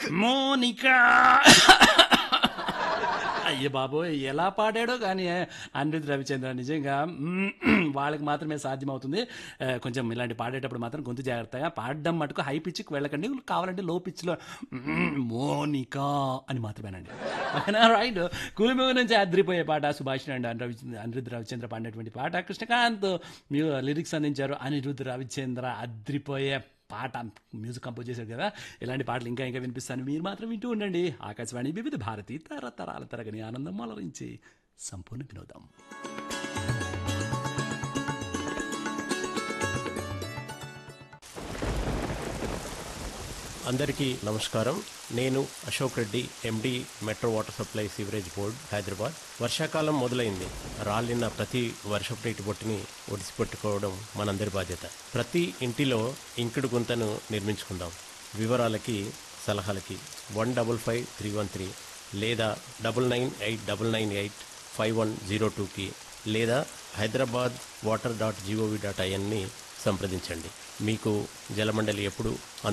మోనికా అయ్య బాబోయ్ ఎలా పాడాడో కానీ అనిరుద్ రవిచంద్ర నిజంగా మ్మ్, వాళ్ళకి మాత్రమే సాధ్యమవుతుంది ఆ, కొంచెం ఇలాంటి పాడేటప్పుడు మాత్రం గొంతు జాగ్రత్తగా పాడడం మటుకు హై పిచ్కి వెళ్ళకండి కావాలంటే లో పిచ్లో మ్మ్, మోనికా అని మాత్రమేనండి ఓకేనా రైట్ కులిమేవ నుంచి అద్రిపోయే పాట సుభాష్ అండ్ రవిచంద్ర అనిరుద్ రవిచంద్ర పాడినటువంటి పాట కృష్ణకాంత్ మ్యూ లిరిక్స్ అందించారు అనిరుద్ రవిచంద్ర అద్రిపోయే పాట మ్యూజిక్ కంపోజ్ చేశారు కదా ఇలాంటి పాటలు ఇంకా ఇంకా వినిపిస్తాను మీరు మాత్రం వింటూ ఉండండి ఆకాశవాణి వివిధ భారతి తరతరాల తరగని ఆనందం అలరించి సంపూర్ణ వినోదం అందరికీ నమస్కారం నేను Ashok Reddy MD Metro Water Supply Sewerage Board Hyderabad వర్షాకాలం మొదలైంది రాలిన ప్రతి వర్షపు నీటి బొట్టుని ఒడిసిపెట్టుకోవడం మనందరి బాధ్యత ప్రతి ఇంటిలో ఇంకుడు గుంతను నిర్మించుకుందాం వివరాలకి సలహాలకి one double five three one three లేదా double nine eight double nine eight five one zero టూకి లేదా Hyderabad water dot GOV dot ఐఎన్ని సంప్రదించండి మీకు జలమండలి ఎప్పుడు